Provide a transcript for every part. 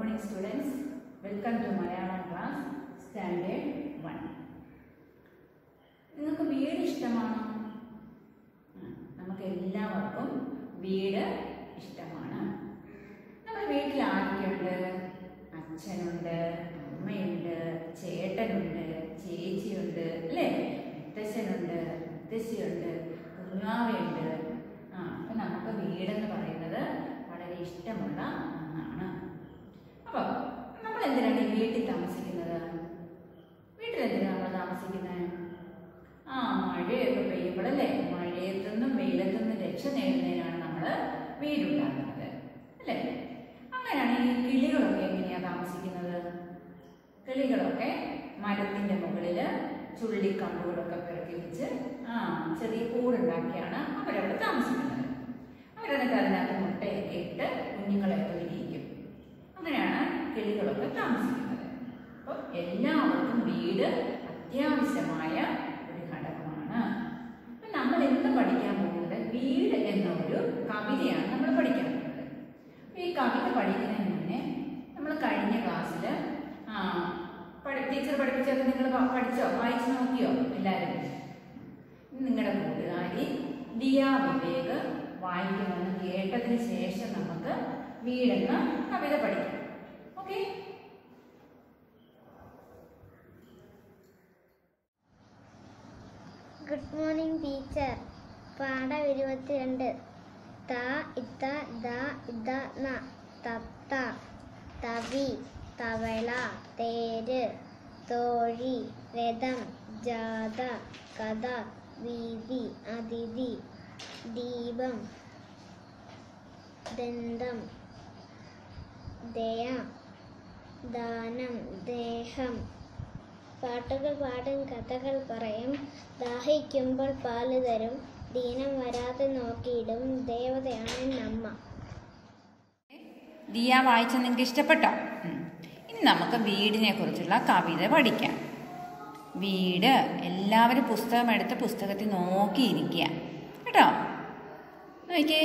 morning students. Welcome to Malayalam class standard 1. നിങ്ങൾക്ക് വീട് ഇഷ്ടമാണോ ആ, നമുക്ക് എല്ലാവർക്കും വീട് ഇഷ്ടമാണ് നമ്മുടെ വീട്ടിൽ ആരൊക്കെയുണ്ട് അച്ഛനുണ്ട് അമ്മയുണ്ട് ചേട്ടനുണ്ട് ചേച്ചിയുണ്ട് അല്ലേ മുത്തശ്ശനുണ്ട് മുത്തശ്ശിയുണ്ട് കുഞ്ഞാവയുണ്ട് ആ അപ്പം നമുക്ക് വീടെന്ന് പറയുന്നത് വളരെ ഇഷ്ടമുള്ള ഒന്നാണ് അപ്പോൾ നമ്മൾ എന്തിനാണ് ഈ വീട്ടിൽ താമസിക്കുന്നത് വീട്ടിൽ എന്തിനാണ് നമ്മൾ താമസിക്കുന്നത് ആ മഴയൊക്കെ പെയ്യുമ്പോഴല്ലേ മഴയത്തുനിന്നും വെയിലത്തുനിന്നും രക്ഷ നേടുന്നതിനാണ് നമ്മൾ വീടുണ്ടാക്കുന്നത് അല്ലേ അങ്ങനെയാണെങ്കിൽ ഈ കിളികളൊക്കെ എങ്ങനെയാണ് താമസിക്കുന്നത് കിളികളൊക്കെ മരത്തിന്റെ മുകളിൽ ചുള്ളിക്കമ്പുകളൊക്കെ പിറക്കി വെച്ച് ആ ചെറിയ കൂടുണ്ടാക്കിയാണ് അവരവിടെ താമസിക്കുന്നത് അവരെന്നിട്ട് അതിനകത്ത് മുട്ടയൊക്കെ ഇട്ട് കുഞ്ഞുങ്ങളെയൊക്കെ വിരിയിക്കും അങ്ങനെയാണ് കിളികളൊക്കെ താമസിക്കുന്നത് അപ്പോൾ എല്ലാവർക്കും വീട് അത്യാവശ്യമായ ഒരു ഘടകമാണ് അപ്പം നമ്മൾ ഇന്ന് പഠിക്കാൻ പോകുന്നത് വീട് എന്ന ഒരു കവിതയാണ് നമ്മൾ പഠിക്കാൻ പോകുന്നത് അപ്പോൾ ഈ കവിത പഠിക്കുന്നതിന് മുന്നേ നമ്മൾ കഴിഞ്ഞ ക്ലാസ്സിൽ ടീച്ചർ പഠിപ്പിച്ചത് നിങ്ങൾ പ- പഠിച്ചോ വായിച്ചു നോക്കിയോ എല്ലാവരും നിങ്ങളുടെ കൂട്ടുകാരി ദിയ വിവേക് വായിക്കുമെന്ന് കേട്ടതിന് ശേഷം നമുക്ക് വീടെന്ന കവിത പഠിക്കാം ഓക്കെ ഗുഡ് മോർണിംഗ് ടീച്ചർ പാഠം ഇരുപത്തിരണ്ട് ത ഇത്ത ദ ഇത ന തത്ത തവി തവള തേര് തോഴി രഥം ജാഥ കഥ വീതി അതിഥി ദീപം ദന്തം ദയ ദാനം ദേഹം പാട്ടുകൾ പാടും കഥകൾ പറയും ദാഹിക്കുമ്പോൾ പാല് തരും ദീനം വരാതെ നോക്കിയിടും ദേവതയാണ് നമ്മ ദിയ വായിച്ച നിങ്ങൾക്ക് ഇഷ്ടപ്പെട്ടോ ഉം. ഇനി നമുക്ക് വീടിനെ കുറിച്ചുള്ള കവിത പഠിക്കാം വീട് എല്ലാവരും പുസ്തകം എടുത്ത് പുസ്തകത്തിൽ നോക്കിയിരിക്കുക കേട്ടോ നോക്കിയേ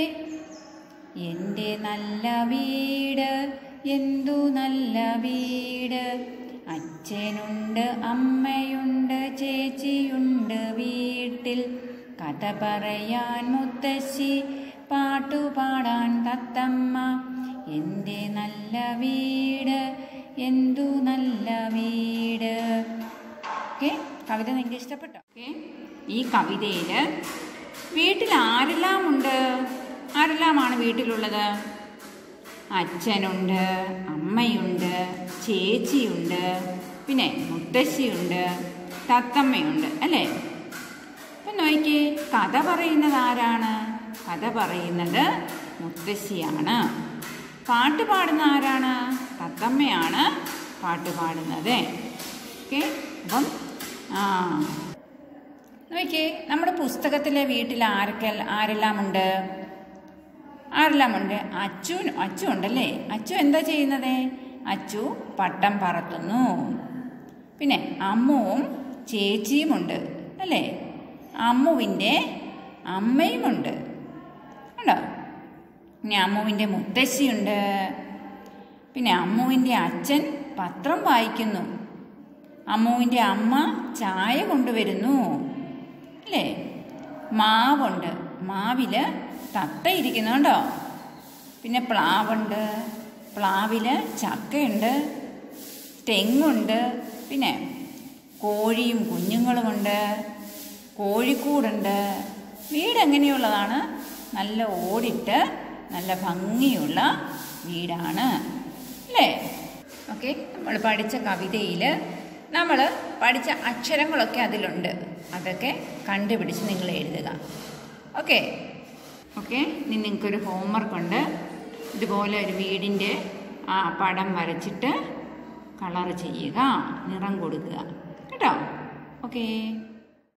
എൻ്റെ നല്ല വീട് എന്തു നല്ല വീട് അച്ഛനുണ്ട് അമ്മയുണ്ട് ചേച്ചിയുണ്ട് വീട്ടിൽ കഥ പറയാൻ മുത്തശ്ശി പാട്ടുപാടാൻ തത്തമ്മ എൻ്റെ നല്ല വീട് എന്തു നല്ല വീട് ഓക്കെ കവിത നിങ്ങൾക്ക് ഇഷ്ടപ്പെട്ടോ ഓക്കെ ഈ കവിതയിൽ വീട്ടിൽ ആരെല്ലാം ഉണ്ട് ആരെല്ലാമാണ് വീട്ടിലുള്ളത് അച്ഛനുണ്ട് അമ്മയുണ്ട് ചേച്ചിയുണ്ട് പിന്നെ മുത്തശ്ശിയുണ്ട് തത്തമ്മയുണ്ട് അല്ലേ അപ്പം നോക്കി കഥ പറയുന്നത് ആരാണ് കഥ പറയുന്നത് മുത്തശ്ശിയാണ് പാട്ട് പാടുന്ന ആരാണ് തത്തമ്മയാണ് പാട്ട് പാടുന്നത് ഓക്കെ അപ്പം ആ നോക്കിയേ നമ്മുടെ പുസ്തകത്തിലെ വീട്ടിൽ ആരൊക്കെ ആരെല്ലാം ഉണ്ട് ആരെല്ലാം ഉണ്ട് അച്ചു അച്ചു ഉണ്ടല്ലേ അച്ചു എന്താ ചെയ്യുന്നത് അച്ചു പട്ടം പറത്തുന്നു പിന്നെ അമ്മുവും ചേച്ചിയുമുണ്ട് അല്ലേ അമ്മുവിൻ്റെ അമ്മയുമുണ്ട് ഉണ്ടോ പിന്നെ അമ്മുവിൻ്റെ മുത്തശ്ശിയുണ്ട് പിന്നെ അമ്മുവിൻ്റെ അച്ഛൻ പത്രം വായിക്കുന്നു അമ്മുവിൻ്റെ അമ്മ ചായ കൊണ്ടുവരുന്നു അല്ലേ മാവുണ്ട് മാവിൽ തത്ത ഇരിക്കുന്നുണ്ടോ പിന്നെ പ്ലാവുണ്ട് പ്ലാവില് ചക്കയുണ്ട് തെങ്ങുണ്ട് പിന്നെ കോഴിയും കുഞ്ഞുങ്ങളുമുണ്ട് കോഴിക്കൂടുണ്ട് വീട് എങ്ങനെയുള്ളതാണ് നല്ല ഓടിട്ട് നല്ല ഭംഗിയുള്ള വീടാണ് അല്ലേ ഓക്കെ നമ്മൾ പഠിച്ച കവിതയിൽ നമ്മൾ പഠിച്ച അക്ഷരങ്ങളൊക്കെ അതിലുണ്ട് അതൊക്കെ കണ്ടുപിടിച്ച് നിങ്ങൾ എഴുതുക ഓക്കെ ഓക്കെ ഇനി നിങ്ങൾക്കൊരു ഹോംവർക്ക് ഉണ്ട് ഇതുപോലെ ഒരു വീടിൻ്റെ ആ പടം വരച്ചിട്ട് കളർ ചെയ്യുക നിറം കൊടുക്കുക കേട്ടോ ഓക്കേ